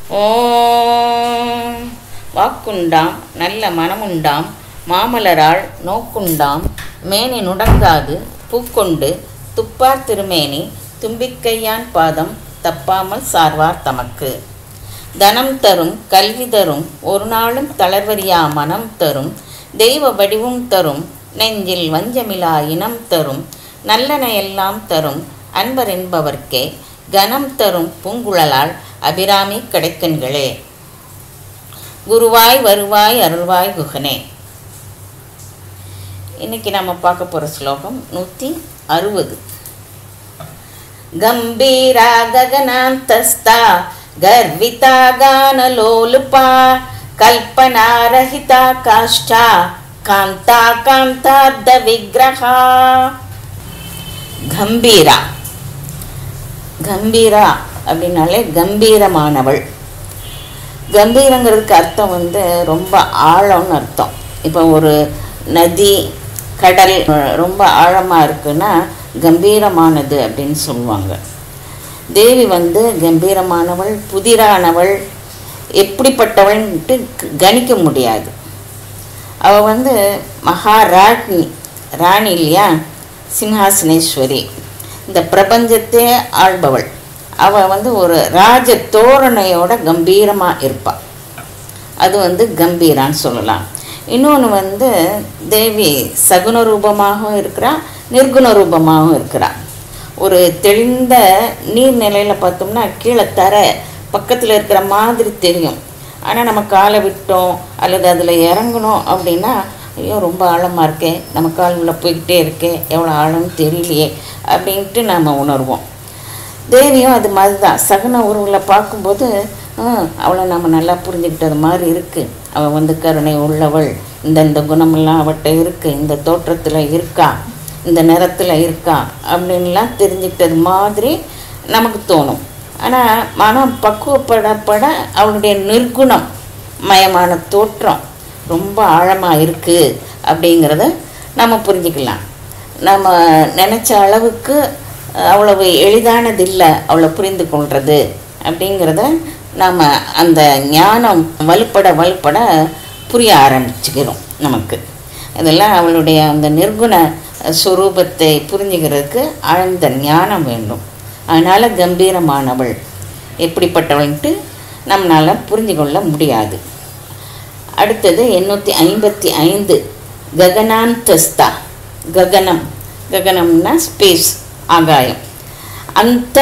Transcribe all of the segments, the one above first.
ஓம் வாக்குண்டாம் நல்ல மனமுண்டாம் மாமலராள் நோக்குண்டாம் மேனி நுடங்காது பூக்கொண்டு துப்பார் திருமேனி தும்பிக்கையான் பாதம் தப்பாமல் சார்வார் தமக்கு தனம் தரும் கல்வி தரும் ஒரு நாளும் தளர்வறியா மனம் தரும் தெய்வ வடிவும் தரும் நெஞ்சில் வஞ்சமிலா இனம் தரும் நல்லன எல்லாம் தரும் அன்பர் என்பவர்க்கே கனம் தரும் பூங்குழலால் அபிராமி கிடைக்கண்களே குருவாய் வருவாய் அருள்வாய் குகனே இன்னைக்கு நம்ம பார்க்க போகிற ஸ்லோகம் நூற்றி அறுபது ಗಂಭೀರಾ ಗಗನಾಂತಸ್ಥ ಗರ್ವಿತಾ ಗಾನಲೋಲುಪ ಕಲ್ಪನಾರಹಿತ ಕಾಷ್ಟ ಕಾಂತ ಕಾಂತಾರ್ಧ ವಿಗ್ರಹ கம்பீரா கம்பீரா அப்படின்னாலே கம்பீரமானவள் கம்பீரங்கிறதுக்கு அர்த்தம் வந்து ரொம்ப ஆழம்னு அர்த்தம் இப்போ ஒரு நதி கடல் ரொம்ப ஆழமாக இருக்குன்னா கம்பீரமானது அப்படின்னு சொல்லுவாங்க தேவி வந்து கம்பீரமானவள் புதிரானவள் எப்படிப்பட்டவள்ன்ட்டு கணிக்க முடியாது அவள் வந்து மகாராணி ராணி இல்லையா சிம்ஹாசனேஸ்வரி இந்த பிரபஞ்சத்தே ஆள்பவள் அவள் வந்து ஒரு ராஜ தோரணையோட கம்பீரமாக இருப்பாள் அது வந்து கம்பீரான்னு சொல்லலாம் இன்னொன்று வந்து தேவி சகுன ரூபமாகவும் இருக்கிறா நிர்குண ரூபமாகவும் இருக்கிறா ஒரு தெளிந்த நீர்நிலையில் பார்த்தோம்னா கீழே தர பக்கத்தில் இருக்கிற மாதிரி தெரியும் ஆனால் நம்ம காலை விட்டோம் அல்லது அதில் இறங்கணும் அப்படின்னா ஐயோ ரொம்ப ஆழமாக இருக்கே நம்ம கால் உள்ள போய்கிட்டே இருக்கே எவ்வளோ ஆழம்னு தெரியலையே அப்படின்ட்டு நாம் உணர்வோம் தேவியும் அது மாதிரி தான் சகுன உருவில் பார்க்கும்போது அவளை நம்ம நல்லா புரிஞ்சுக்கிட்டது மாதிரி இருக்குது அவள் வந்து கருணை உள்ளவள் இந்த இந்த குணமெல்லாம் அவட்ட இருக்குது இந்த தோற்றத்தில் இருக்கா இந்த நிறத்தில் இருக்கா அப்படின்லாம் தெரிஞ்சுக்கிட்டது மாதிரி நமக்கு தோணும் ஆனால் மனம் பக்குவப்படப்பட அவளுடைய நிர்குணம் மயமான தோற்றம் ரொம்ப ஆழமாக இருக்குது அப்படிங்கிறத நம்ம புரிஞ்சுக்கலாம் நம்ம நினச்ச அளவுக்கு அவ்வளவு எளிதானதில்லை அவளை புரிந்து கொள்வது அப்படிங்கிறத நாம் அந்த ஞானம் வலுப்பட வலுப்பட புரிய ஆரம்பிச்சுக்கிறோம் நமக்கு இதெல்லாம் அவளுடைய அந்த நிர்குண சுரூபத்தை புரிஞ்சுக்கிறதுக்கு ஆழ்ந்த ஞானம் வேண்டும் அதனால் கம்பீரமானவள் எப்படிப்பட்டவள்ன்ட்டு நம்மளால் புரிஞ்சு கொள்ள முடியாது அடுத்தது எண்ணூற்றி ஐம்பத்தி ஐந்து ககனாந்தஸ்தா ககனம் ககனம்னா ஸ்பேஸ் ஆகாயம் அந்த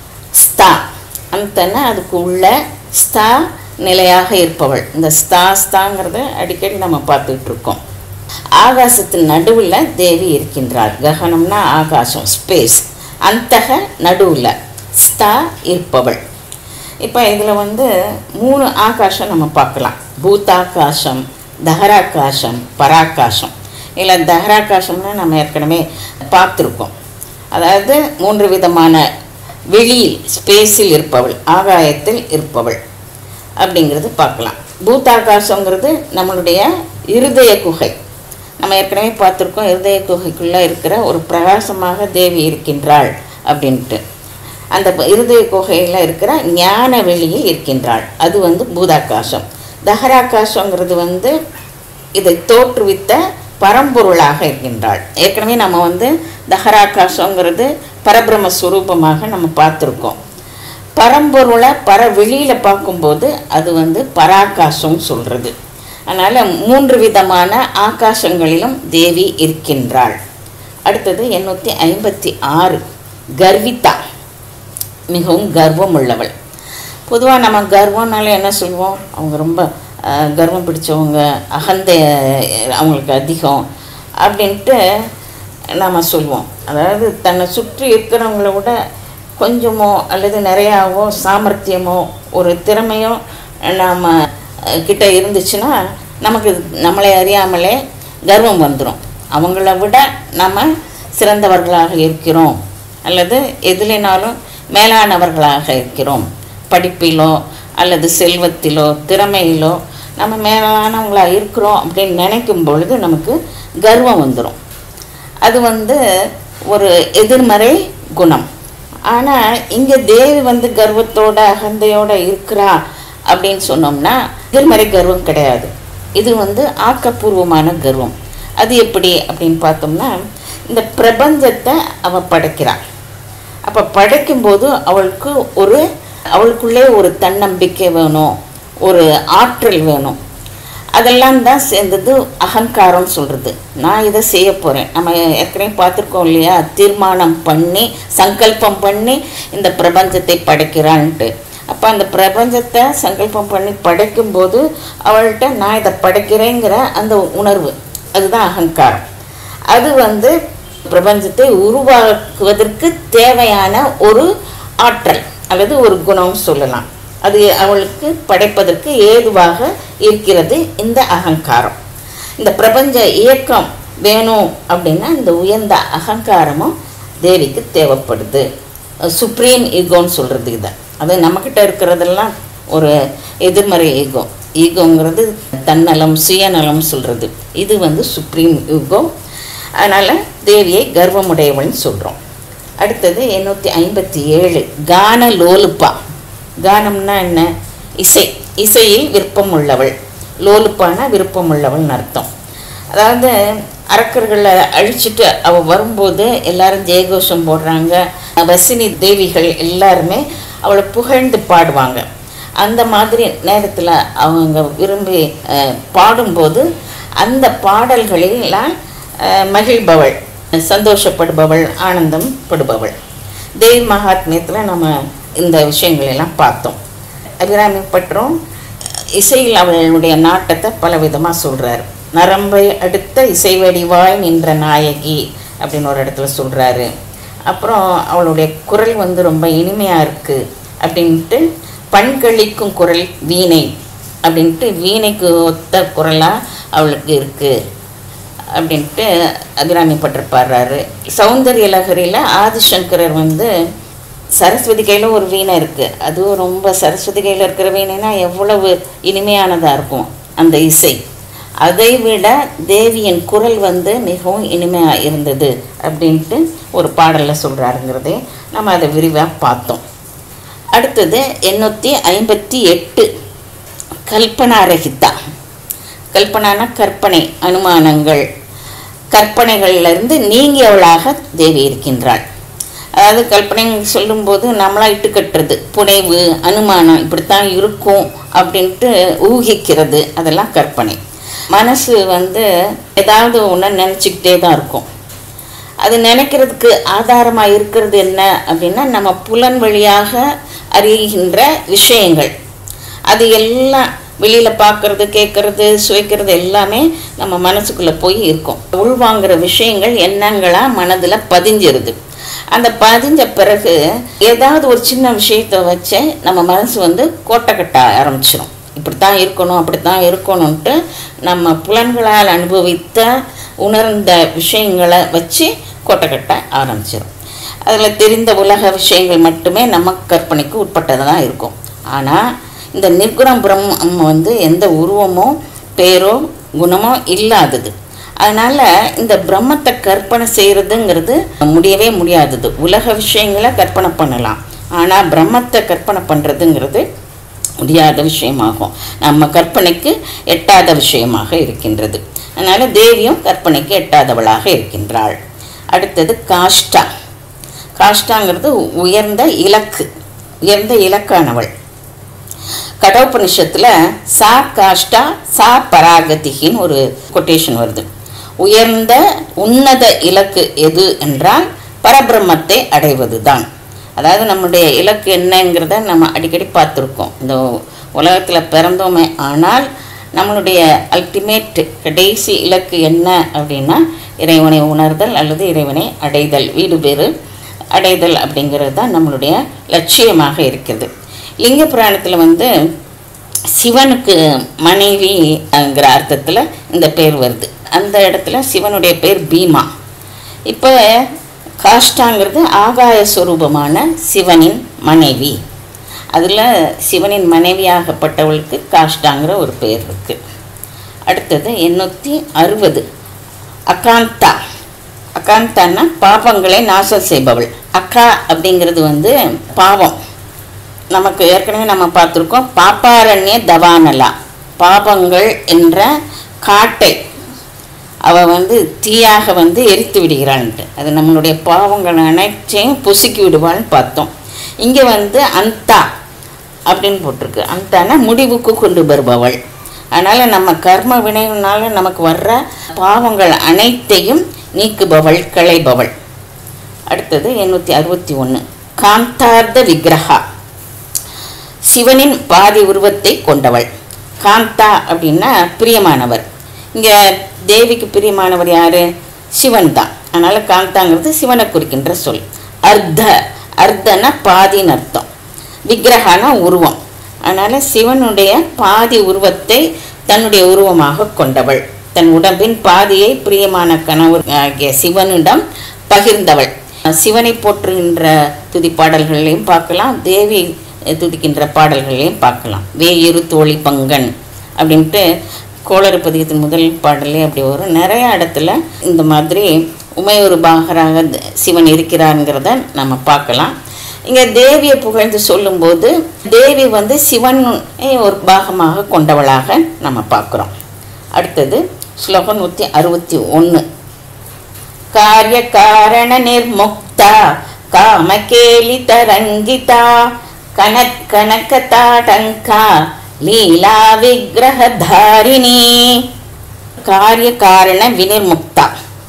ஸ்தா அந்தன்னா அதுக்கு உள்ள ஸ்தா நிலையாக இருப்பவள் இந்த ஸ்தா ஸ்தாங்கிறத அடிக்கடி நம்ம பார்த்துட்டு இருக்கோம் ஆகாசத்தின் நடுவில் தேவி இருக்கின்றாள் ககனம்னா ஆகாசம் ஸ்பேஸ் அந்தக நடுவில் ஸ்தா இருப்பவள் இப்போ இதில் வந்து மூணு ஆகாசம் நம்ம பார்க்கலாம் பூத்தாகாசம் தஹராகாசம் பராகாசம் இல்லை தஹராகாசம்னு நம்ம ஏற்கனவே பார்த்துருக்கோம் அதாவது மூன்று விதமான வெளியில் ஸ்பேஸில் இருப்பவள் ஆகாயத்தில் இருப்பவள் அப்படிங்கிறது பார்க்கலாம் பூத்தாகாசங்கிறது நம்மளுடைய இருதய குகை நம்ம ஏற்கனவே பார்த்துருக்கோம் இருதய குகைக்குள்ளே இருக்கிற ஒரு பிரகாசமாக தேவி இருக்கின்றாள் அப்படின்ட்டு அந்த இருதய குகையில் இருக்கிற ஞான வெளியில் இருக்கின்றாள் அது வந்து பூதாகாசம் தஹராகாசங்கிறது வந்து இதை தோற்றுவித்த பரம்பொருளாக இருக்கின்றாள் ஏற்கனவே நம்ம வந்து தஹராகாசங்கிறது பரபிரம சுரூபமாக நம்ம பார்த்துருக்கோம் பரம்பொருளை பர வெளியில் பார்க்கும்போது அது வந்து பராகாசம் சொல்கிறது அதனால் மூன்று விதமான ஆகாசங்களிலும் தேவி இருக்கின்றாள் அடுத்தது எண்ணூற்றி ஐம்பத்தி ஆறு கர்விதா மிகவும் கர்வம் உள்ளவள் பொதுவாக நம்ம கர்வம்னால என்ன சொல்லுவோம் அவங்க ரொம்ப கர்வம் பிடிச்சவங்க அகந்தை அவங்களுக்கு அதிகம் அப்படின்ட்டு நாம் சொல்லுவோம் அதாவது தன்னை சுற்றி இருக்கிறவங்கள விட கொஞ்சமோ அல்லது நிறையாவோ சாமர்த்தியமோ ஒரு திறமையோ நாம் கிட்ட இருந்துச்சுன்னா நமக்கு நம்மளை அறியாமலே கர்வம் வந்துடும் அவங்கள விட நம்ம சிறந்தவர்களாக இருக்கிறோம் அல்லது எதுலேனாலும் மேலானவர்களாக இருக்கிறோம் படிப்பிலோ அல்லது செல்வத்திலோ திறமையிலோ நம்ம மேலானவங்களாக இருக்கிறோம் அப்படின்னு நினைக்கும் பொழுது நமக்கு கர்வம் வந்துடும் அது வந்து ஒரு எதிர்மறை குணம் ஆனால் இங்கே தேவி வந்து கர்வத்தோட அகந்தையோட இருக்கிறா அப்படின்னு சொன்னோம்னா எதிர்மறை கர்வம் கிடையாது இது வந்து ஆக்கப்பூர்வமான கர்வம் அது எப்படி அப்படின்னு பார்த்தோம்னா இந்த பிரபஞ்சத்தை அவ படைக்கிறாள் அப்போ படைக்கும்போது அவளுக்கு ஒரு அவளுக்குள்ளே ஒரு தன்னம்பிக்கை வேணும் ஒரு ஆற்றல் வேணும் அதெல்லாம் தான் சேர்ந்தது அகங்காரம் சொல்கிறது நான் இதை செய்ய போகிறேன் நம்ம ஏற்கனவே பார்த்துருக்கோம் இல்லையா தீர்மானம் பண்ணி சங்கல்பம் பண்ணி இந்த பிரபஞ்சத்தை படைக்கிறான்ட்டு அப்போ அந்த பிரபஞ்சத்தை சங்கல்பம் பண்ணி படைக்கும்போது அவள்கிட்ட நான் இதை படைக்கிறேங்கிற அந்த உணர்வு அதுதான் அகங்காரம் அது வந்து பிரபஞ்சத்தை உருவாக்குவதற்கு தேவையான ஒரு ஆற்றல் அல்லது ஒரு குணம் சொல்லலாம் அது அவளுக்கு படைப்பதற்கு ஏதுவாக இருக்கிறது இந்த அகங்காரம் இந்த பிரபஞ்ச இயக்கம் வேணும் அப்படின்னா இந்த உயர்ந்த அகங்காரமும் தேவிக்கு தேவைப்படுது சுப்ரீம் ஈகோன்னு சொல்கிறது இதை அது நம்மக்கிட்ட இருக்கிறதெல்லாம் ஒரு எதிர்மறை ஈகோ ஈகோங்கிறது தன்னலம் சுயநலம் சொல்கிறது இது வந்து சுப்ரீம் ஈகோ அதனால் தேவியை கர்வமுடையவள்னு சொல்கிறோம் அடுத்தது எண்ணூற்றி ஐம்பத்தி ஏழு கான லோலுப்பா கானம்னா என்ன இசை இசையில் விருப்பம் உள்ளவள் லோலுப்பானா விருப்பம் உள்ளவள்னு அர்த்தம் அதாவது அரக்கர்களை அழிச்சிட்டு அவள் வரும்போது எல்லாரும் ஜெயகோஷம் போடுறாங்க வசினி தேவிகள் எல்லாருமே அவளை புகழ்ந்து பாடுவாங்க அந்த மாதிரி நேரத்தில் அவங்க விரும்பி அஹ், பாடும்போது அந்த பாடல்களிலாம் அஹ், மகிழ்பவள் சந்தோஷப்படுபவள் ஆனந்தம் படுபவள் தேவி மகாத்மியத்தில் நம்ம இந்த விஷயங்கள் எல்லாம் பார்த்தோம் அபிராமி பற்றும் இசையில் அவளுடைய நாட்டத்தை பல விதமாக சொல்கிறாரு நரம்பை அடுத்த இசை வடிவாய் நின்ற நாயகி அப்படின்னு ஒரு இடத்துல சொல்கிறாரு அப்புறம் அவளுடைய குரல் வந்து ரொம்ப இனிமையாக இருக்குது அப்படின்ட்டு பண்களிக்கும் குரல் வீணை அப்படின்ட்டு வீணைக்கு ஒத்த குரலாக அவளுக்கு இருக்குது அப்படின்ட்டு அபிராமி பட்டர் பாடுறாரு சௌந்தர்ய லகரியில் ஆதிசங்கரர் வந்து சரஸ்வதி கையில் ஒரு வீணை இருக்குது அதுவும் ரொம்ப சரஸ்வதி கையில் இருக்கிற வீணைனா எவ்வளவு இனிமையானதாக இருக்கும் அந்த இசை அதை விட தேவியின் குரல் வந்து மிகவும் இனிமையாக இருந்தது அப்படின்ட்டு ஒரு பாடலில் சொல்கிறாருங்கிறதே நம்ம அதை விரிவாக பார்த்தோம் அடுத்தது எண்ணூற்றி ஐம்பத்தி எட்டு கல்பனாரகிதா கல்பனானா கற்பனை அனுமானங்கள் கற்பனைகளிலிருந்து நீங்கியவளாக தேவி இருக்கின்றாள் அதாவது கற்பனை சொல்லும்போது நம்மளா இட்டு கட்டுறது புனைவு அனுமானம் இப்படித்தான் இருக்கும் அப்படின்ட்டு ஊகிக்கிறது அதெல்லாம் கற்பனை மனசு வந்து ஏதாவது ஒன்று நினச்சிக்கிட்டே தான் இருக்கும் அது நினைக்கிறதுக்கு ஆதாரமாக இருக்கிறது என்ன அப்படின்னா நம்ம புலன் வழியாக அறிகின்ற விஷயங்கள் அது எல்லாம் வெளியில் பார்க்கறது கேட்கறது சுவைக்கிறது எல்லாமே நம்ம மனசுக்குள்ளே போய் இருக்கும் உள்வாங்கிற விஷயங்கள் எண்ணங்களாக மனதில் பதிஞ்சிருது அந்த பதிஞ்ச பிறகு ஏதாவது ஒரு சின்ன விஷயத்தை வச்சு நம்ம மனசு வந்து கோட்டை கட்ட ஆரம்பிச்சிடும் இப்படித்தான் இருக்கணும் அப்படித்தான் இருக்கணும்ன்ட்டு நம்ம புலன்களால் அனுபவித்த உணர்ந்த விஷயங்களை வச்சு கோட்டை கட்ட ஆரம்பிச்சிடும் அதில் தெரிந்த உலக விஷயங்கள் மட்டுமே நம்ம கற்பனைக்கு உட்பட்டதாக இருக்கும் ஆனால் இந்த நிர்குணம் பிரம்மம் வந்து எந்த உருவமோ பேரோ குணமோ இல்லாதது அதனால் இந்த பிரம்மத்தை கற்பனை செய்கிறதுங்கிறது முடியவே முடியாதது உலக விஷயங்களை கற்பனை பண்ணலாம் ஆனால் பிரம்மத்தை கற்பனை பண்ணுறதுங்கிறது முடியாத விஷயமாகும் நம்ம கற்பனைக்கு எட்டாத விஷயமாக இருக்கின்றது அதனால் தேவியும் கற்பனைக்கு எட்டாதவளாக இருக்கின்றாள் அடுத்தது காஷ்டா காஷ்டாங்கிறது உயர்ந்த இலக்கு உயர்ந்த இலக்கானவள் கடோபனிஷத்தில் சா காஷ்டா சா பராகதிகின்னு ஒரு கொட்டேஷன் வருது உயர்ந்த உன்னத இலக்கு எது என்றால் பரபிரம்மத்தை அடைவது தான் அதாவது நம்முடைய இலக்கு என்னங்கிறத நம்ம அடிக்கடி பார்த்துருக்கோம் இந்த உலகத்தில் பிறந்தோமே ஆனால் நம்மளுடைய அல்டிமேட் கடைசி இலக்கு என்ன அப்படின்னா இறைவனை உணர்தல் அல்லது இறைவனை அடைதல் வீடு பேறு அடைதல் அப்படிங்கிறது தான் நம்மளுடைய லட்சியமாக இருக்கிறது லிங்க புராணத்தில் வந்து சிவனுக்கு மனைவிங்கிற அர்த்தத்தில் இந்த பேர் வருது அந்த இடத்துல சிவனுடைய பேர் பீமா இப்போ காஷ்டாங்கிறது ஆகாய ஸ்வரூபமான சிவனின் மனைவி அதில் சிவனின் மனைவியாகப்பட்டவளுக்கு காஷ்டாங்கிற ஒரு பேர் இருக்குது அடுத்தது எண்ணூற்றி அறுபது அகாந்தா அகாந்தான்னா பாபங்களை நாசம் செய்பவள் அக்கா அப்படிங்கிறது வந்து பாவம் நமக்கு ஏற்கனவே நம்ம பார்த்துருக்கோம் பாப்பாரண்ய தவானலா பாபங்கள் என்ற காட்டை அவ வந்து தீயாக வந்து எரித்து விடுகிறாள்ன்ட்டு அது நம்மளுடைய பாவங்கள் அனைத்தையும் பொசுக்கி விடுவாள்னு பார்த்தோம் இங்கே வந்து அந்தா அப்படின்னு போட்டிருக்கு அந்தானா முடிவுக்கு கொண்டு வருபவள் அதனால் நம்ம கர்ம வினையினால நமக்கு வர்ற பாவங்கள் அனைத்தையும் நீக்குபவள் களைபவள் அடுத்தது எண்ணூற்றி அறுபத்தி ஒன்று காந்தார்த்த விக்கிரகா சிவனின் பாதி உருவத்தை கொண்டவள் காந்தா அப்படின்னா பிரியமானவர் இங்கே தேவிக்கு பிரியமானவர் யாரு சிவன் தான் அதனால் காந்தாங்கிறது சிவனை குறிக்கின்ற சொல் அர்த்த அர்த்தனா பாதின்னு அர்த்தம் விக்கிரகானா உருவம் அதனால் சிவனுடைய பாதி உருவத்தை தன்னுடைய உருவமாக கொண்டவள் தன் உடம்பின் பாதியை பிரியமான கணவர் ஆகிய சிவனிடம் பகிர்ந்தவள் சிவனை போற்றுகின்ற துதி பாடல்களையும் பார்க்கலாம் தேவி துதிக்கின்ற பாடல்களையும் பார்க்கலாம் வேயிரு தோழி பங்கன் அப்படின்ட்டு கோளறு பதிகத்தின் முதல் பாடலே அப்படி வரும் நிறைய இடத்துல இந்த மாதிரி உமையொரு பாகராக த- சிவன் இருக்கிறாருங்கிறத நம்ம பார்க்கலாம் இங்கே தேவியை புகழ்ந்து சொல்லும்போது தேவி வந்து சிவன் ஒரு பாகமாக கொண்டவளாக நம்ம பார்க்குறோம் அடுத்தது ஸ்லோகம் நூற்றி அறுபத்தி ஒன்று ಕಾರ್ಯ ಕಾರಣ ನಿರ್ಮುಕ್ತ ಕಾಮಕೇಲಿ ತರಂಗಿತ ಕನಕ್ ಕನಕ ತಾಟಂಕ ಲೀಲಾ ವಿಗ್ರಹ ಧಾರಿಣಿ ಕಾರ್ಯ ಕಾರಣ வினிர்முக்தா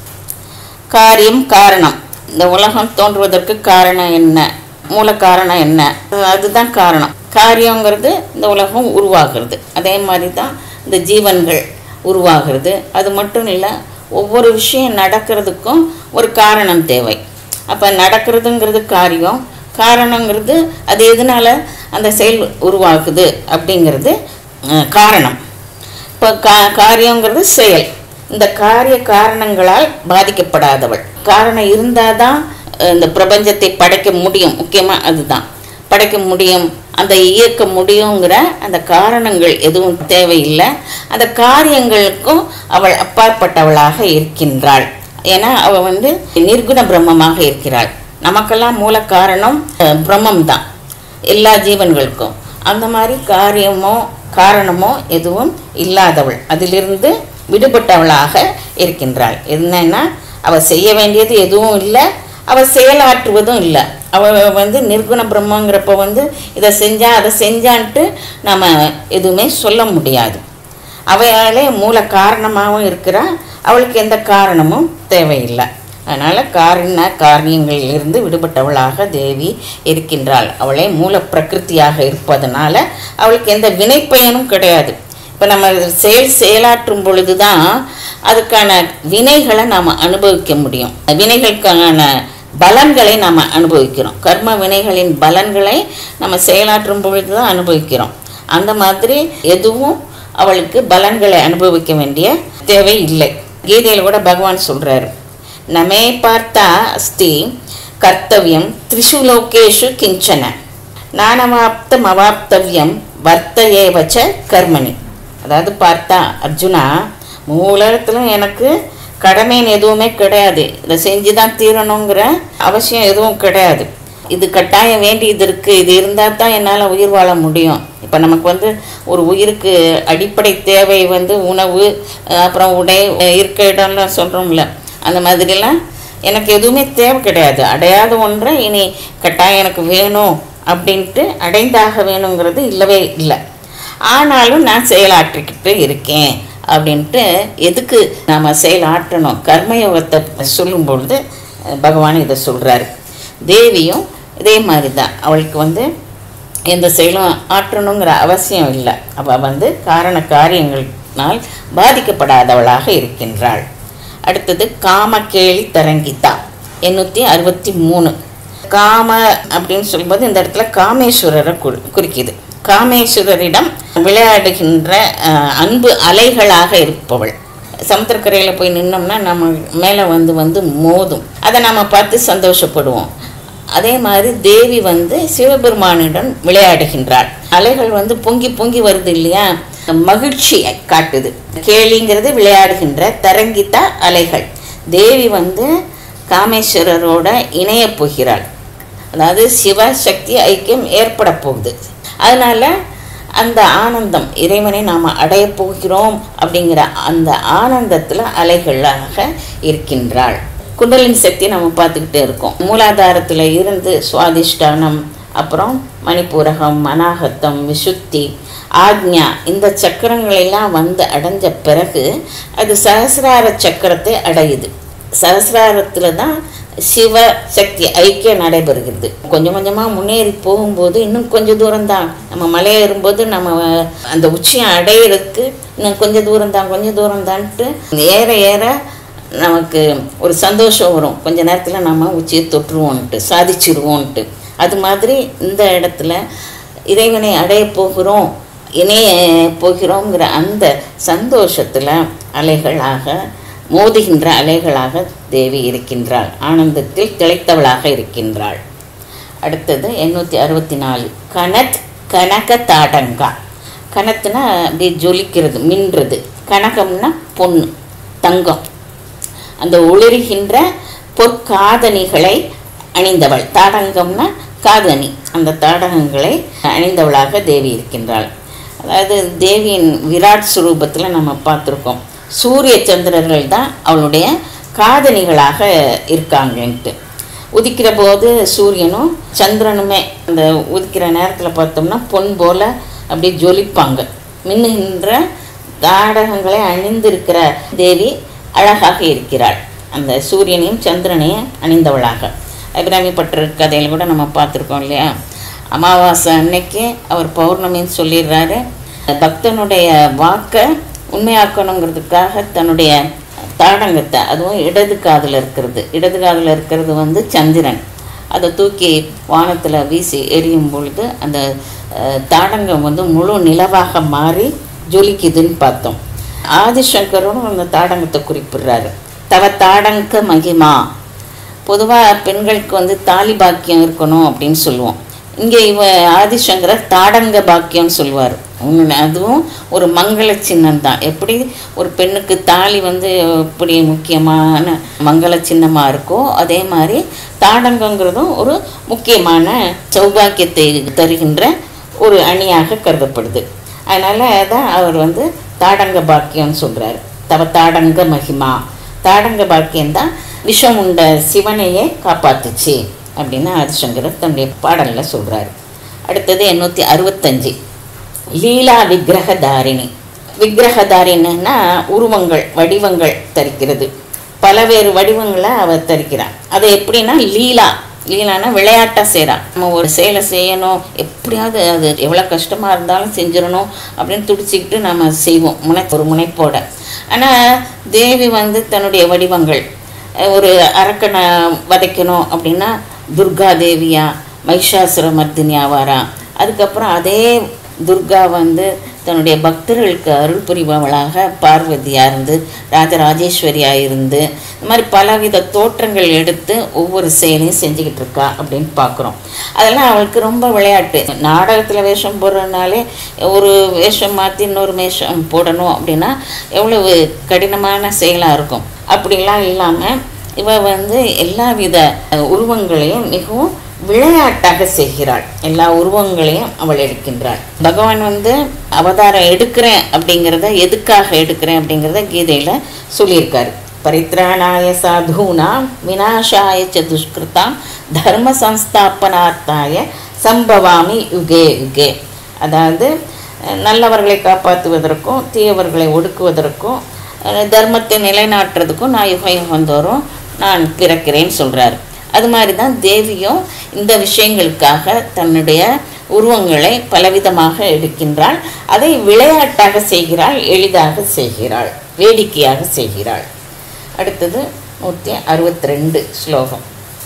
காரியம் காரணம் இந்த உலகம் தோன்றுவதற்கு காரணம் என்ன மூல காரணம் என்ன அதுதான் காரணம் காரியங்கிறது இந்த உலகம் உருவாகிறது அதே மாதிரி தான் இந்த ஜீவன்கள் உருவாகிறது அது மட்டும் இல்லை ஒவ்வொரு விஷயம் நடக்கிறதுக்கும் ஒரு காரணம் தேவை அப்போ நடக்கிறதுங்கிறது காரியம் காரணங்கிறது அது எதனால அந்த செயல் உருவாகுது அப்படிங்கிறது அஹ், காரணம் இப்போ கா காரியங்கிறது செயல் இந்த காரிய காரணங்களால் பாதிக்கப்படாதவள் காரணம் இருந்தால் தான் இந்த பிரபஞ்சத்தை படைக்க முடியும் முக்கியமாக அதுதான் படைக்க முடியும் அந்த இயக்க முடியுங்கிற அந்த காரணங்கள் எதுவும் தேவையில்லை அந்த காரியங்களுக்கும் அவள் அப்பாற்பட்டவளாக இருக்கின்றாள் ஏன்னா அவள் வந்து நிர்குண பிரம்மமாக இருக்கிறாள் நமக்கெல்லாம் மூல காரணம் அஹ், பிரம்மம் தான் எல்லா ஜீவன்களுக்கும் அந்த மாதிரி காரியமோ காரணமோ எதுவும் இல்லாதவள் அதிலிருந்து விடுபட்டவளாக இருக்கின்றாள் என்னன்னா அவள் செய்ய வேண்டியது எதுவும் இல்லை அவள் செயலாற்றுவதும் இல்லை அவள் வந்து நிர்குண பிரம்மங்கிறப்ப வந்து இதை செஞ்சா அதை செஞ்சான்ட்டு நம்ம எதுவுமே சொல்ல முடியாது அவளே மூல காரணமாகவும் இருக்கிறா அவளுக்கு எந்த காரணமும் தேவையில்லை அதனால் காரண காரியங்களிலிருந்து விடுபட்டவளாக தேவி இருக்கின்றாள் அவளே மூல பிரகிருதியாக இருப்பதனால அவளுக்கு எந்த வினைப்பயனும் கிடையாது இப்போ நம்ம செயல் செயலாற்றும் பொழுது தான் அதுக்கான வினைகளை நாம் அனுபவிக்க முடியும் வினைகளுக்கான பலன்களை நாம் அனுபவிக்கிறோம் கர்ம வினைகளின் பலன்களை நம்ம செயலாற்றும் பொழுது தான் அனுபவிக்கிறோம் அந்த மாதிரி எதுவும் அவளுக்கு பலன்களை அனுபவிக்க வேண்டிய தேவை இல்லை கீதையில் கூட பகவான் சொல்கிறாரு நமே பார்த்தா அஸ்தி கர்த்தவியம் த்ரிஷு லோகேஷு கிஞ்சன நானவாப்தம் அவாப்தவ்யம் வர்த்த ஏவச்ச கர்மணி அதாவது பார்த்தா அர்ஜுனா மூலத்திலும் எனக்கு கடமைன்னு எதுவுமே கிடையாது இதை செஞ்சு தான் தீரணுங்கிற அவசியம் எதுவும் கிடையாது இது கட்டாயம் வேண்டியது இருக்குது இது இருந்தால் தான் என்னால் உயிர் வாழ முடியும் இப்போ நமக்கு வந்து ஒரு உயிருக்கு அடிப்படை தேவை வந்து உணவு அஹ் அப்புறம் உடை அஹ் இருக்க இடம்லாம் சொல்கிறோம்ல அந்த மாதிரிலாம் எனக்கு எதுவுமே தேவை கிடையாது அடையாத ஒன்றை இனி கட்டாயம் எனக்கு வேணும் அப்படின்ட்டு அடைந்தாக வேணுங்கிறது இல்லவே இல்லை ஆனாலும் நான் செயலாற்றிக்கிட்டு இருக்கேன் அப்படின்ட்டு எதுக்கு நாம் செயலாற்றணும் கர்மயோகத்தை சொல்லும் பொழுது அஹ், பகவான் இதை சொல்கிறாரு தேவியும் இதே மாதிரி தான் அவளுக்கு வந்து எந்த செயலும் ஆற்றணுங்கிற அவசியம் இல்லை அவள் வந்து காரண காரியங்களினால் பாதிக்கப்படாதவளாக இருக்கின்றாள் அடுத்தது காமகேளி தரங்கிதா எண்ணூற்றி அறுபத்தி மூணு காம அப்படின்னு சொல்லும்போது இந்த இடத்துல காமேஸ்வரரை குறி குறிக்குது காமேஸ்வரரிடம் விளையாடுகின்ற அஹ், அன்பு அலைகளாக இருப்பவள் சமுத்திரக்கரையில் போய் நின்னோம்னா நம்ம மேலே வந்து வந்து மோதும் அதை நம்ம பார்த்து சந்தோஷப்படுவோம் அதே மாதிரி தேவி வந்து சிவபெருமானிடம் விளையாடுகின்றாள் அலைகள் வந்து பொங்கி பொங்கி வருது இல்லையா மகிழ்ச்சியை காட்டுது கேலிங்கிறது விளையாடுகின்ற தரங்கித்த அலைகள் தேவி வந்து காமேஸ்வரரோட இணையப் போகிறாள் அதாவது சிவசக்தி ஐக்கியம் ஏற்பட போகுது அதனால அந்த ஆனந்தம் இறைவனை நாம் அடைய போகிறோம் அப்படிங்கிற அந்த ஆனந்தத்தில் அலைகளாக இருக்கின்றாள் குண்டலின் சக்தி நம்ம பார்த்துக்கிட்டே இருக்கோம் மூலாதாரத்தில் இருந்து சுவாதிஷ்டானம் அப்புறம் மணிப்பூரகம் அநாகத்தம் விசுத்தி ஆக்ஞா இந்த சக்கரங்களெல்லாம் வந்து அடைஞ்ச பிறகு அது சகசிரார சக்கரத்தை அடையுது சகசிராரத்தில் தான் சிவ சக்தி ஐக்கியம் நடைபெறுகிறது கொஞ்சம் கொஞ்சமாக முன்னேறி போகும்போது இன்னும் கொஞ்சம் தூரம் தான் நம்ம மலை ஏறும்போது நம்ம அந்த உச்சியை அடையிறதுக்கு இன்னும் கொஞ்சம் தூரம் தான் கொஞ்சம் தூரம் தான்ட்டு ஏற ஏற நமக்கு ஒரு சந்தோஷம் வரும் கொஞ்ச நேரத்தில் நம்ம உச்சியை தொற்றுவோன்ட்டு சாதிச்சிருவோன்ட்டு அது மாதிரி இந்த இடத்துல இறைவனை அடைய போகிறோம் இணைய போகிறோங்கிற அந்த சந்தோஷத்தில் அலைகளாக மோதுகின்ற அலைகளாக தேவி இருக்கின்றாள் ஆனந்தத்தில் திளைத்தவளாக இருக்கின்றாள் அடுத்தது எண்ணூற்றி அறுபத்தி நாலு கனத் கனக தாடங்கா கனத்துனா அப்படியே ஜொலிக்கிறது மின்றது கனகம்னா பொண்ணு தங்கம் அந்த ஒளிர்கின்ற பொற்காதணிகளை அணிந்தவள் தாடங்கம்னா காதணி அந்த தாடகங்களை அணிந்தவளாக தேவி இருக்கின்றாள் அதாவது தேவியின் விராட் சுரூபத்தில் நம்ம பார்த்துருக்கோம் சூரிய சந்திரர்கள் தான் அவளுடைய காதணிகளாக இருக்காங்கன்ட்டு உதிக்கிற போது சூரியனும் சந்திரனுமே அந்த உதிக்கிற நேரத்தில் பார்த்தோம்னா பொன் போல் அப்படியே ஜொலிப்பாங்க மின்னுகின்ற தாடகங்களை அணிந்திருக்கிற தேவி அழகாக இருக்கிறாள் அந்த சூரியனையும் சந்திரனையும் அணிந்தவளாக அபிராமி பற்று கதையில் கூட நம்ம பார்த்துருக்கோம் இல்லையா அமாவாசை அன்னைக்கு அவர் பௌர்ணமின்னு சொல்லிடுறாரு பக்தனுடைய வாக்கை உண்மையாக்கணுங்கிறதுக்காக தன்னுடைய தாடங்கத்தை அதுவும் இடது காதில் இருக்கிறது இடது காதில் இருக்கிறது வந்து சந்திரன் அதை தூக்கி வானத்தில் வீசி எரியும் பொழுது அந்த அஹ், தாடங்கம் வந்து முழு நிலவாக மாறி ஜொலிக்குதுன்னு பார்த்தோம் ஆதிசங்கரும் அந்த தாடங்கத்தை குறிப்பிடுறாரு தவ தாடங்க மகிமா பொதுவாக பெண்களுக்கு வந்து தாலி பாக்கியம் இருக்கணும் அப்படின்னு சொல்லுவோம் இங்கே இவ ஆதிசங்கரர் தாடங்க பாக்கியம்னு சொல்லுவார் அதுவும் ஒரு மங்கள சின்னம் தான் எப்படி ஒரு பெண்ணுக்கு தாலி வந்து எப்படி முக்கியமான மங்கள சின்னமாக இருக்கோ அதே மாதிரி தாடங்கங்கிறதும் ஒரு முக்கியமான சௌபாக்கியத்தை தருகின்ற ஒரு அணியாக கருதப்படுது அதனால் தான் அவர் வந்து தாடங்க பாக்கியம்னு சொல்கிறார் தவ தாடங்க மகிமா தாடங்க பாக்கியம்தான் விஷம் உண்ட சிவனையே காப்பாத்துச்சு அப்படின்னு ஆதிசங்கரர் தன்னுடைய பாடலில் சொல்கிறாரு அடுத்தது எண்ணூற்றி அறுபத்தஞ்சு லீலா விக்கிரகதாரிணி விக்கிரகதாரிணின்னா உருவங்கள் வடிவங்கள் தரிக்கிறது பலவேறு வடிவங்களை அவ தரிக்கிறான் அது எப்படின்னா லீலா லீலானா விளையாட்டாக செய்கிறான் நம்ம ஒரு செயலை செய்யணும் எப்படியாவது அது எவ்வளோ கஷ்டமாக இருந்தாலும் செஞ்சிடணும் அப்படின்னு துடிச்சிக்கிட்டு நம்ம செய்வோம் முனை ஒரு முனைப்போட ஆனால் தேவி வந்து தன்னுடைய வடிவங்கள் அஹ் ஒரு அரக்கனை வதைக்கணும் அப்படின்னா துர்கா தேவியா மைஷாசுர மர்தினியா வரா அதுக்கப்புறம் அதே துர்கா வந்து தன்னுடைய பக்தர்களுக்கு அருள் புரிபவளாக பார்வதியாக இருந்து ராஜராஜேஸ்வரியாக இருந்து இந்த மாதிரி பலவித தோற்றங்கள் எடுத்து ஒவ்வொரு செயலையும் செஞ்சுக்கிட்டு இருக்கா அப்படின்னு பார்க்குறோம் அதெல்லாம் அவளுக்கு ரொம்ப விளையாட்டு நாடகத்தில் வேஷம் போடுறதுனாலே ஒரு வேஷம் மாற்றி இன்னொரு வேஷம் போடணும் அப்படின்னா எவ்வளவு கடினமான செயலாக இருக்கும் அப்படிலாம் இல்லாமல் இவ வந்து எல்லா வித உருவங்களையும் மிகவும் விளையாட்டாக செய்கிறாள் எல்லா உருவங்களையும் அவள் எடுக்கின்றாள் பகவான் வந்து அவதாரம் எடுக்கிறேன் அப்படிங்கிறத எதுக்காக எடுக்கிறேன் அப்படிங்கிறத கீதையில் சொல்லியிருக்காரு பரித்ராணாய சாதுனாம் விநாசாய ச துஷ்கிருதாம் தர்ம சம்ஸ்தாபனார்த்தாய சம்பவாமி யுகே யுகே அதாவது அஹ், நல்லவர்களை காப்பாற்றுவதற்கும் தீயவர்களை ஒடுக்குவதற்கும் அஹ், தர்மத்தை நிலைநாட்டுறதுக்கும் நான் யுக யுகந்தோறும் நான் பிறக்கிறேன்னு சொல்கிறார் அது மாதிரி தான் தேவியும் இந்த விஷயங்களுக்காக தன்னுடைய உருவங்களை பலவிதமாக எடுக்கின்றாள் அதை விளையாட்டாக செய்கிறாள் எளிதாக செய்கிறாள் வேடிக்கையாக செய்கிறாள் அடுத்தது நூற்றி அறுபத்தி ரெண்டு ஸ்லோகம்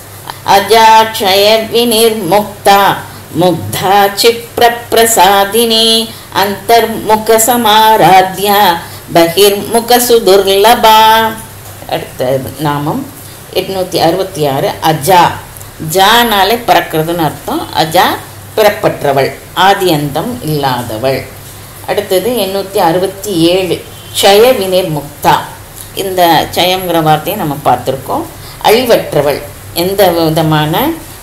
அஜாட்சய வினிர்முக்தா முக்தா சிப்ரப்பிரசாதினி அந்தர்முக சமாராத்யா பகிர்முக சுதுர்லபா அடுத்த நாமம் எட்நூற்றி அறுபத்தி ஆறு அஜா ஜானாலே பறக்கிறதுன்னு அர்த்தம் அஜா பிறப்பற்றவள் ஆதி அந்தம் இல்லாதவள் அடுத்தது எண்ணூற்றி அறுபத்தி ஏழு க்ஷய வினிர் முக்தா இந்த க்ஷயங்கிற வார்த்தையை நம்ம பார்த்துருக்கோம் அழிவற்றவள் எந்த விதமான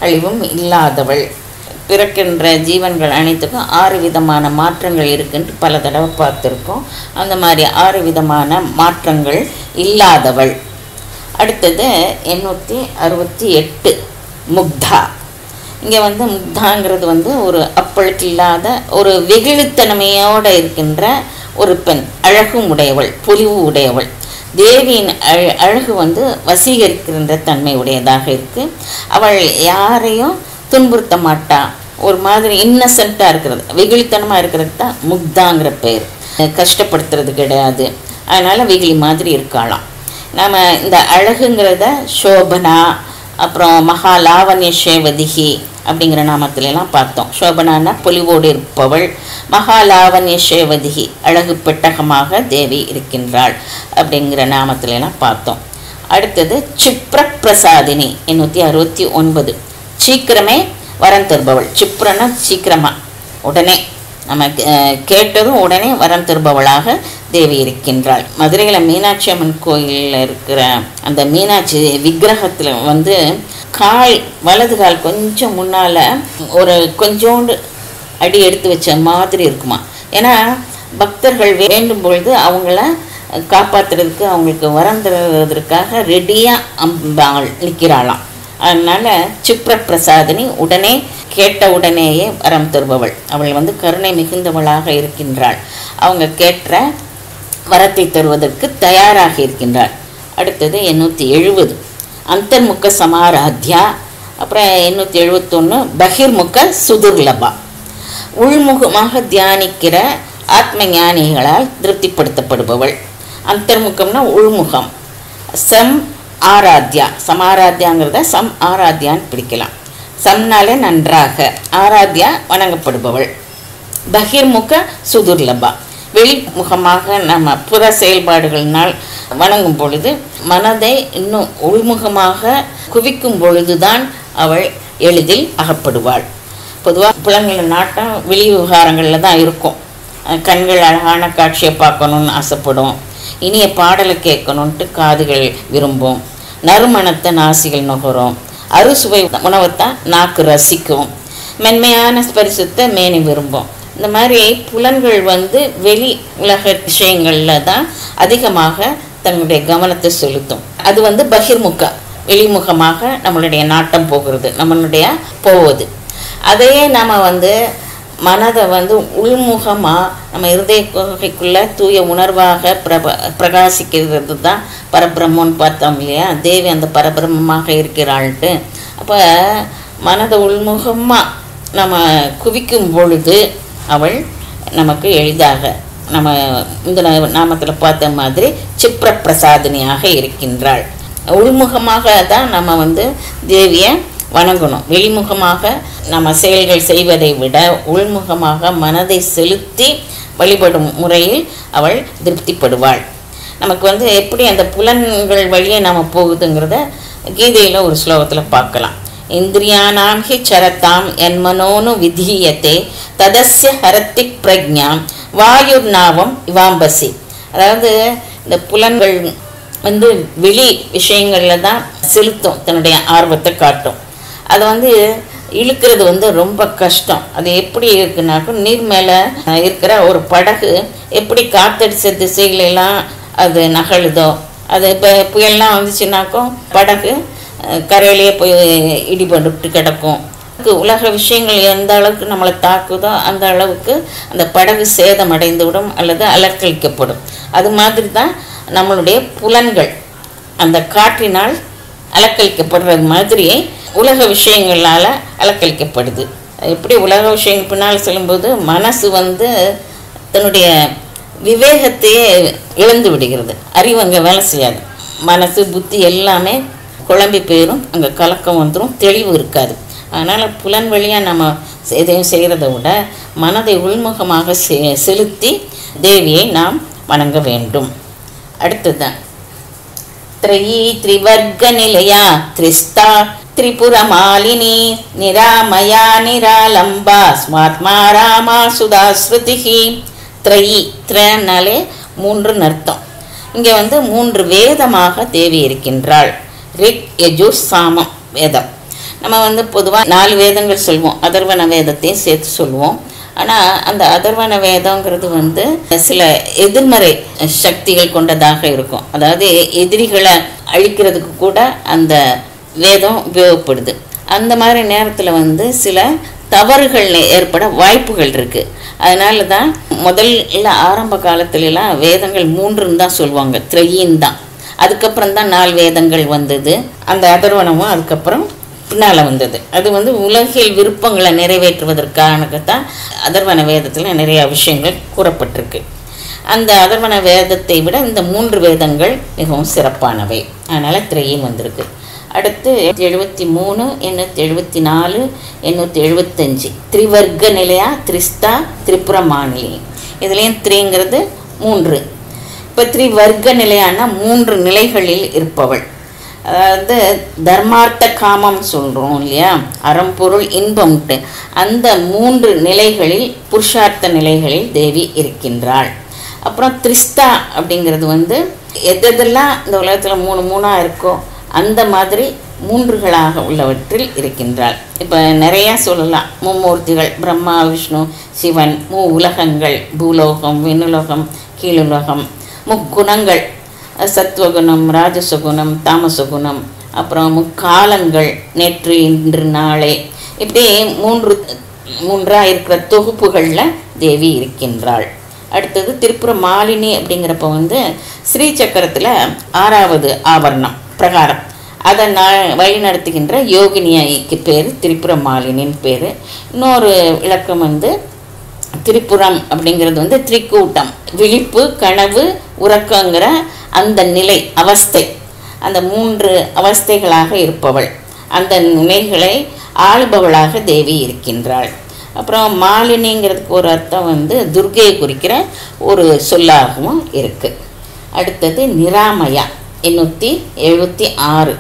அழிவும் இல்லாதவள் பிறக்கின்ற ஜீவன்கள் அனைத்துக்கும் ஆறு விதமான மாற்றங்கள் இருக்குன்ட்டு பல தடவை பார்த்துருக்கோம் அந்த மாதிரி ஆறு விதமான மாற்றங்கள் இல்லாதவள் அடுத்தது எண்ணூற்றி அறுபத்தி எட்டு முக்தா இங்கே வந்து முக்தாங்கிறது வந்து ஒரு அப்பழுக்கு இல்லாத ஒரு வெகுளித்தன்மையோடு இருக்கின்ற ஒரு பெண் அழகும் உடையவள் பொலிவு உடையவள் தேவியின் அழ அழகு வந்து வசீகரிக்கின்ற தன்மை உடையதாக இருக்குது அவள் யாரையும் துன்புறுத்த மாட்டா ஒரு மாதிரி இன்னசென்ட்டாக இருக்கிறது வெகுளித்தனமாக இருக்கிறது தான் முக்தாங்கிற பேர் கஷ்டப்படுத்துறது கிடையாது அதனால் வெகுளி மாதிரி இருக்கலாம் நாம் இந்த அழகுங்கிறத சோபனா அப்புறம் மகா லாவண்ய சேவதிகி அப்படிங்கிற நாமத்திலலாம் பார்த்தோம் சோபனானா பொலிவோடு இருப்பவள் மகா லாவண்ய சேவதிகி அழகு பெட்டகமாக தேவி இருக்கின்றாள் அப்படிங்கிற நாமத்திலலாம் பார்த்தோம் அடுத்தது சிப்ரப்பிரசாதினி எண்ணூற்றி அறுபத்தி ஒன்பது சீக்கிரமே வரம் தருபவள் சிப்ரன்னா சீக்கிரமாக உடனே நம்ம அஹ், கேட்டதும் உடனே வரம் தருபவளாக தேவி இருக்கின்றாள் மதுரையில் மீனாட்சி அம்மன் கோயிலில் இருக்கிற அந்த மீனாட்சி விக்கிரகத்தில் வந்து கால் வலது கால் கொஞ்சம் முன்னால் ஒரு கொஞ்சோண்டு அடி எடுத்து வச்ச மாதிரி இருக்குமா ஏன்னா பக்தர்கள் வேண்டும் பொழுது அவங்கள காப்பாற்றுறதுக்கு அவங்களுக்கு வரம் தருவதற்காக ரெடியாக அம்பாள் நிற்கிறாளாம் அதனால் சிப்ரப்பிரசாதினி உடனே கேட்ட உடனேயே வரம் தருபவள் அவள் வந்து கருணை மிகுந்தவளாக இருக்கின்றாள் அவங்க கேட்ட வரத்தை தருவதற்கு தயாராக இருக்கின்றாள் அடுத்தது எண்ணூற்றி எழுபது அந்தர்முக சமாராத்யா அப்புறம் எண்ணூற்றி எழுபத்தொன்று பகிர்முக சுதுர்லபா உள்முகமாக தியானிக்கிற ஆத்ம ஞானிகளால் திருப்திப்படுத்தப்படுபவள் அந்தர்முகம்னா உள்முகம் சம் ஆராத்யா சமாராத்யாங்கிறத சம் ஆராத்யான்னு பிடிக்கலாம் சம்னாலே நன்றாக ஆராத்யா வணங்கப்படுபவள் பகிர்முக சுதுர்லபா வெளிமுகமாக நம்ம புற செயல்பாடுகளினால் வணங்கும் பொழுது மனதை இன்னும் உள்முகமாக குவிக்கும் பொழுதுதான் அவள் எளிதில் அகப்படுவாள் பொதுவாக பிள்ளைங்கள நாட்டம் வெளி விவகாரங்களில் தான் இருக்கும் அஹ் கண்கள் அழகான காட்சியை பார்க்கணுன்னு ஆசைப்படும் இனிய பாடலை கேட்கணுன்ட்டு காதுகள் விரும்பும் நறுமணத்தை நாசிகள் நுகரும் அறுசுவை உணவைத்தான் நாக்கு ரசிக்கும் மென்மையான ஸ்பரிசத்தை மேனி விரும்பும் இந்த மாதிரி புலன்கள் வந்து வெளி உலக விஷயங்களில் தான் அதிகமாக தன்னுடைய கவனத்தை செலுத்தும் அது வந்து பகிர்முக வெளிமுகமாக நம்மளுடைய நாட்டம் போகிறது நம்மளுடைய போவது அதையே நம்ம வந்து மனதை வந்து உள்முகமாக நம்ம இருதய குகைக்குள்ளே தூய உணர்வாக பிரப பிரகாசிக்கிறது தான் பரபிரம்மன்னு பார்த்தோம் இல்லையா தேவி அந்த பரபிரம்மமாக இருக்கிறாள்ட்டு அப்போ மனதை உள்முகமாக நம்ம குவிக்கும் பொழுது அவள் நமக்கு எளிதாக நம்ம இந்த நாமத்தில் பார்த்த மாதிரி சிப்ரப்பிரசாதினியாக இருக்கின்றாள் உள்முகமாக தான் நம்ம வந்து தேவியை வணங்கணும் வெளிமுகமாக நம்ம செயல்கள் செய்வதை விட உள்முகமாக மனதை செலுத்தி வழிபடும் முறையில் அவள் திருப்திப்படுவாள் நமக்கு வந்து எப்படி அந்த புலன்கள் வழியே நம்ம போகுதுங்கிறத கீதையில் ஒரு ஸ்லோகத்தில் பார்க்கலாம் இந்திரியானாம் ஹி சரத்தாம் என்மனோனு விதீயத்தே ததஸ்ய ஹரத்தி பிரஜாம் வாயுர்நாவம் இவாம்பசி அதாவது இந்த புலன்கள் வந்து வெளி விஷயங்களில் தான் செலுத்தும் தன்னுடைய ஆர்வத்தை காட்டும் அதை வந்து இழுக்கிறது வந்து ரொம்ப கஷ்டம் அது எப்படி இருக்குனாக்கும் நீர் மேலே இருக்கிற ஒரு படகு எப்படி காத்தடிச்ச திசைகளெல்லாம் அது நகழுதோ அது இப்போ புயல்லாம் வந்துச்சுனாக்கும் படகு அஹ், கரையிலேயே போய் இடிபட்டு கிடக்கும் அதுக்கு உலக விஷயங்கள் எந்த அளவுக்கு நம்மளை தாக்குதோ அந்த அளவுக்கு அந்த படகு சேதமடைந்து விடும் அல்லது அலக்களிக்கப்படும் அது மாதிரி தான் நம்மளுடைய புலன்கள் அந்த காற்றினால் அலக்களிக்கப்படுறது மாதிரி உலக விஷயங்களால் அலக்களிக்கப்படுது எப்படி உலக விஷயங்கள் பின்னால் செல்லும்போது மனசு வந்து தன்னுடைய விவேகத்தையே இழந்து விடுகிறது அறிவு அங்கே வேலை செய்யாது மனசு புத்தி எல்லாமே குழம்பி போயிடும் அங்கே கலக்கம் வந்துடும் தெளிவு இருக்காது அதனால் புலன் வழியாக நம்ம எதையும் செய்கிறத விட மனதை உள்முகமாக செ- செலுத்தி தேவியை நாம் வணங்க வேண்டும் அடுத்ததுதான் त्रयी त्रिवर्गनिलया त्रिस्ता त्रिपुरमालिनी निरामया निरालम्बा स्मात्मा रामा சுதா ஸ்ருதிஹி த்ரயி த்ரனாலே மூன்று நர்த்தம் இங்கே வந்து மூன்று வேதமாக தேவி இருக்கின்றாள் ரிக் யஜு சாமம் வேதம் நம்ம வந்து பொதுவாக நாலு வேதங்கள் சொல்லுவோம் அதர்வன வேதத்தையும் சேர்த்து சொல்லுவோம் ஆனால் அந்த அதர்வன வேதங்கிறது வந்து சில எதிர்மறை சக்திகள் கொண்டதாக இருக்கும் அதாவது எதிரிகளை அழிக்கிறதுக்கு கூட அந்த வேதம் உபயோகப்படுது அந்த மாதிரி நேரத்தில் வந்து சில தவறுகள் ஏற்பட வாய்ப்புகள் இருக்குது அதனால தான் முதல்ல ஆரம்ப காலத்துலலாம் வேதங்கள் மூன்றுன்னு தான் சொல்லுவாங்க த்ரெயின் தான் அதுக்கப்புறம் தான் நாலு வேதங்கள் வந்தது அந்த அதர்வனமும் அதுக்கப்புறம் பின்னால் வந்தது அது வந்து உலகில் விருப்பங்களை நிறைவேற்றுவதற்கானதான் அதர்வன வேதத்தில் நிறைய விஷயங்கள் கூறப்பட்டிருக்கு அந்த அதர்வன வேதத்தை விட இந்த மூன்று வேதங்கள் மிகவும் சிறப்பானவை அதனால் திரையின் வந்திருக்கு அடுத்து எழுபத்தி மூணு எண்ணூற்றி எழுபத்தி நாலு எண்ணூற்றி எழுபத்தஞ்சி திரிவர்க்க நிலையா திரிஸ்தா திரிபுர மாநிலி இதுலேயும் த்ரீங்கிறது மூன்று இப்போ த்ரிவர்க்க நிலையானா மூன்று நிலைகளில் இருப்பவள் அதாவது தர்மார்த்த காமம் சொல்கிறோம் இல்லையா அறம்பொருள் இன்பம்ட்டு அந்த மூன்று நிலைகளில் புருஷார்த்த நிலைகளில் தேவி இருக்கின்றாள் அப்புறம் திரிஸ்தா அப்படிங்கிறது வந்து எதெல்லாம் இந்த உலகத்தில் மூணு மூணாக இருக்கோ அந்த மாதிரி மூன்றுகளாக உள்ளவற்றில் இருக்கின்றாள் இப்போ நிறையா சொல்லலாம் மும்மூர்த்திகள் பிரம்மா விஷ்ணு சிவன் மூ உலகங்கள் பூலோகம் விண்ணுலோகம் கீழுலோகம் முக்குணங்கள் சத்துவகுணம் ராஜசகுணம் தாமசகுணம் அப்புறம் முக்காலங்கள் நேற்று இன்று நாளை இப்படி மூன்று மூன்றாக இருக்கிற தொகுப்புகளில் தேவி இருக்கின்றாள் அடுத்தது திருப்புர மாலினி அப்படிங்கிறப்ப வந்து ஸ்ரீ சக்கரத்தில் ஆறாவது ஆவரணம் பிரகாரம் அதை ந வழி நடத்துகின்ற யோகினிக்கு பேர் திரிபுர மாலினின்னு பேர் இன்னொரு விளக்கம் வந்து திரிபுரம் அப்படிங்கிறது வந்து திரிக்கூட்டம் விழிப்பு கனவு உறக்கங்கிற அந்த நிலை அவஸ்தை அந்த மூன்று அவஸ்தைகளாக இருப்பவள் அந்த நிலைகளை ஆளுபவளாக தேவி இருக்கின்றாள் அப்புறம் மாலினிங்கிறதுக்கு ஒரு அர்த்தம் வந்து துர்கையை குறிக்கிற ஒரு சொல்லாகவும் இருக்குது அடுத்தது நிராமயா எண்ணூற்றி எழுபத்தி ஆறு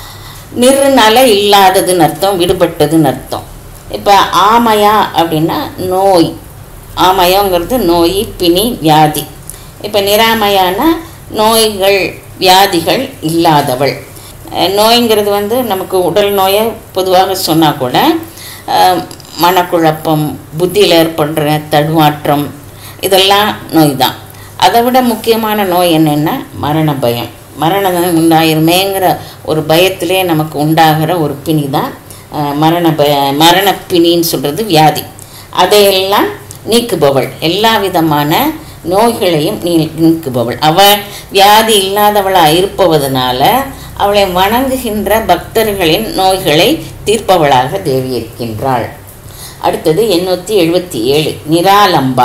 நிறுனால இல்லாததுன்னு அர்த்தம் விடுபட்டதுன்னு அர்த்தம் இப்போ ஆமையா அப்படின்னா நோய் ஆமயங்கிறது நோய் பிணி வியாதி இப்போ நிராமயானா நோய்கள் வியாதிகள் இல்லாதவள் அஹ் நோய்ங்கிறது வந்து நமக்கு உடல் நோயை பொதுவாக சொன்னால் கூட அஹ், மனக்குழப்பம் புத்தியில் ஏற்படுற தடுமாற்றம் இதெல்லாம் நோய் தான் அதை விட முக்கியமான நோய் என்னென்னா மரண பயம் மரணம் உண்டாயிருமேங்கிற ஒரு பயத்திலே நமக்கு உண்டாகிற ஒரு பிணி தான் அஹ், மரண பய மரண பிணின்னு சொல்கிறது வியாதி அதையெல்லாம் நீக்குபவள் எல்லா விதமான நோய்களையும் நீ நீக்குபவள் அவள் வியாதி இல்லாதவளாக இருப்பதனால அவளை வணங்குகின்ற பக்தர்களின் நோய்களை தீர்ப்பவளாக தேவி இருக்கின்றாள் அடுத்தது எண்ணூற்றி எழுபத்தி ஏழு நிராலம்பா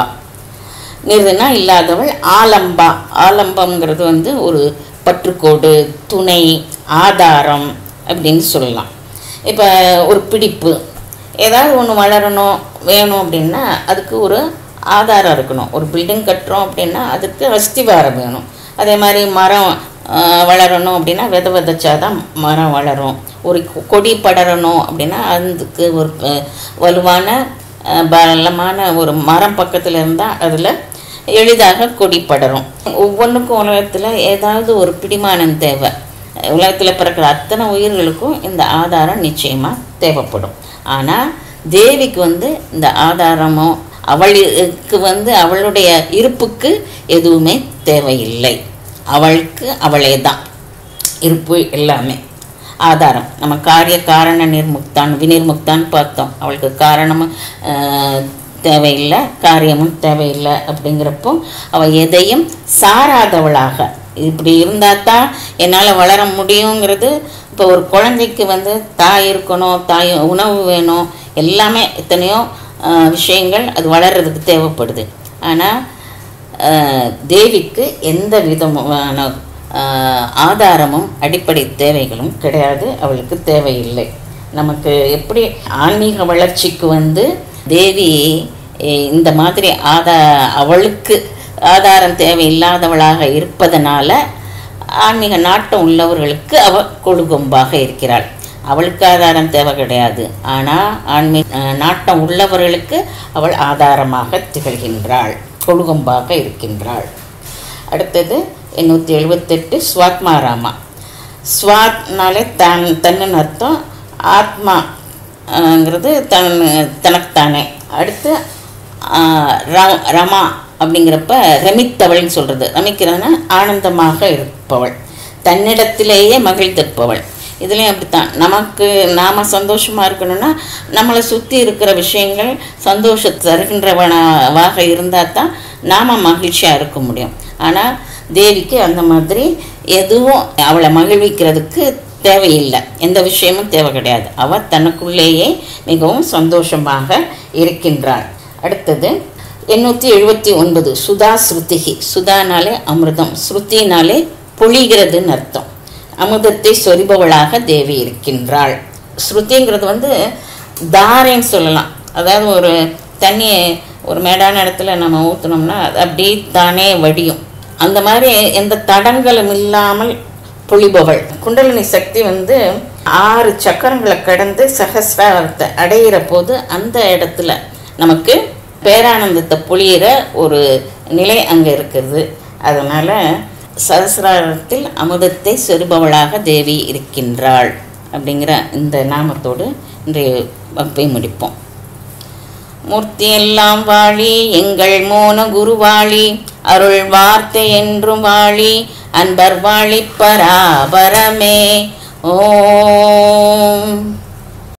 நிறுனா இல்லாதவள் ஆலம்பா ஆலம்பம்ங்கிறது வந்து ஒரு பற்றுக்கோடு துணை ஆதாரம் அப்படின்னு சொல்லலாம் இப்போ ஒரு பிடிப்பு ஏதாவது ஒன்று வளரணும் வேணும் அப்படின்னா அதுக்கு ஒரு ஆதாரம் இருக்கணும் ஒரு பில்டிங் கட்டுறோம் அப்படின்னா அதுக்கு அஸ்திவாரம் வேணும் அதே மாதிரி மரம் ஆஹ், வளரணும் அப்படின்னா வித விதைச்சாதான் மரம் வளரும் ஒரு கொ- கொடி படரணும் அப்படின்னா அதுக்கு ஒரு அஹ், வலுவான அஹ், பலமான ஒரு மரம் பக்கத்தில் இருந்தால் அதில் எளிதாக கொடி படரும் ஒவ்வொன்றுக்கும் உலகத்தில் ஏதாவது ஒரு பிடிமானம் தேவை உலகத்தில் பிறக்கிற அத்தனை உயிர்களுக்கும் இந்த ஆதாரம் நிச்சயமாக தேவைப்படும் ஆனால் தேவிக்கு வந்து இந்த ஆதாரமோ அவளுக்கு வந்து அவளுடைய இருப்புக்கு எதுவுமே தேவையில்லை அவளுக்கு அவளே தான் இருப்பு எல்லாமே ஆதாரம் நம்ம காரிய காரண நிர்முக்தான் வினிர்முக்தான்னு பார்த்தோம் அவளுக்கு காரணமும் ஆஹ், தேவையில்லை காரியமும் தேவையில்லை அப்படிங்கிறப்போ அவள் எதையும் சாராதவளாக இப்படி இருந்தால் தான் என்னால் வளர முடியுங்கிறது இப்போ ஒரு குழந்தைக்கு வந்து தாய் இருக்கணும் தாய் உணவு வேணும் எல்லாமே எத்தனையோ ஆஹ், விஷயங்கள் அது வளர்கிறதுக்கு தேவைப்படுது ஆனால் ஆஹ், தேவிக்கு எந்த விதமான ஆஹ், ஆதாரமும் அடிப்படை தேவைகளும் கிடையாது அவளுக்கு தேவையில்லை நமக்கு எப்படி ஆன்மீக வளர்ச்சிக்கு வந்து தேவி eh, இந்த மாதிரி ஆதா அவளுக்கு ஆதாரம் தேவையில்லாதவளாக இருப்பதனால ஆன்மீக நாட்டம் உள்ளவர்களுக்கு அவ கொழுகொம்பாக இருக்கிறாள் அவளுக்கு ஆதாரம் தேவை கிடையாது ஆனால் ஆன்மீக அஹ், நாட்டம் உள்ளவர்களுக்கு அவள் ஆதாரமாக திகழ்கின்றாள் கொழுகொம்பாக இருக்கின்றாள் அடுத்தது எண்ணூற்றி எழுபத்தெட்டு ஸ்வாத்மாராமா ஸ்வாத்னாலே தன் தன்னுன்னு அர்த்தம் ஆத்மாங்கிறது தன் தனக்குத்தானே அடுத்து ஆ, ர- ரமா அப்படிங்கிறப்ப ரமித்தவள்னு சொல்கிறது ரமிக்கிறதுனா ஆனந்தமாக இருப்பவள் தன்னிடத்திலேயே மகிழ்ந்திருப்பவள் இதுலேயும் அப்படித்தான் நமக்கு நாம் சந்தோஷமாக இருக்கணும்னா நம்மளை சுற்றி இருக்கிற விஷயங்கள் சந்தோஷ தருகின்றவனாக இருந்தால் தான் நாம் மகிழ்ச்சியாக இருக்க முடியும் ஆனால் தேவிக்கு அந்த மாதிரி எதுவும் அவளை மகிழ்விக்கிறதுக்கு தேவையில்லை எந்த விஷயமும் தேவை கிடையாது அவள் தனக்குள்ளேயே மிகவும் சந்தோஷமாக இருக்கின்றாள் அடுத்தது எண்ணூற்றி எழுபத்தி ஒன்பது சுதா ஸ்ருதிகி சுதானாலே அமிர்தம் ஸ்ருதினாலே பொழிகிறதுன்னு அர்த்தம் அமுதத்தை சொரிபவளாக தேவி இருக்கின்றாள் ஸ்ருதிங்கிறது வந்து தாரைன்னு சொல்லலாம் அதாவது ஒரு தண்ணியை ஒரு மேடான இடத்துல நம்ம ஊற்றினோம்னா அது அப்படியே தானே வடியும் அந்த மாதிரி எந்த தடங்களும் இல்லாமல் பொழிபவள் குண்டலினி சக்தி வந்து ஆறு சக்கரங்களை கடந்து சகசிராரத்தை அடையிற போது அந்த இடத்துல நமக்கு பேரானந்தத்தை பொழியிற ஒரு நிலை அங்கே இருக்குது அதனால் சகசிராரத்தில் அமுதத்தை சொருபவளாக தேவி இருக்கின்றாள் அப்படிங்கிற இந்த நாமத்தோடு இன்றைய வகுப்பை முடிப்போம் மூர்த்தியெல்லாம் வாழி எங்கள் மோன குருவாளி அருள் வார்த்தை என்றும் வாழி அன்பர் வாழி பராபரமே ஓம்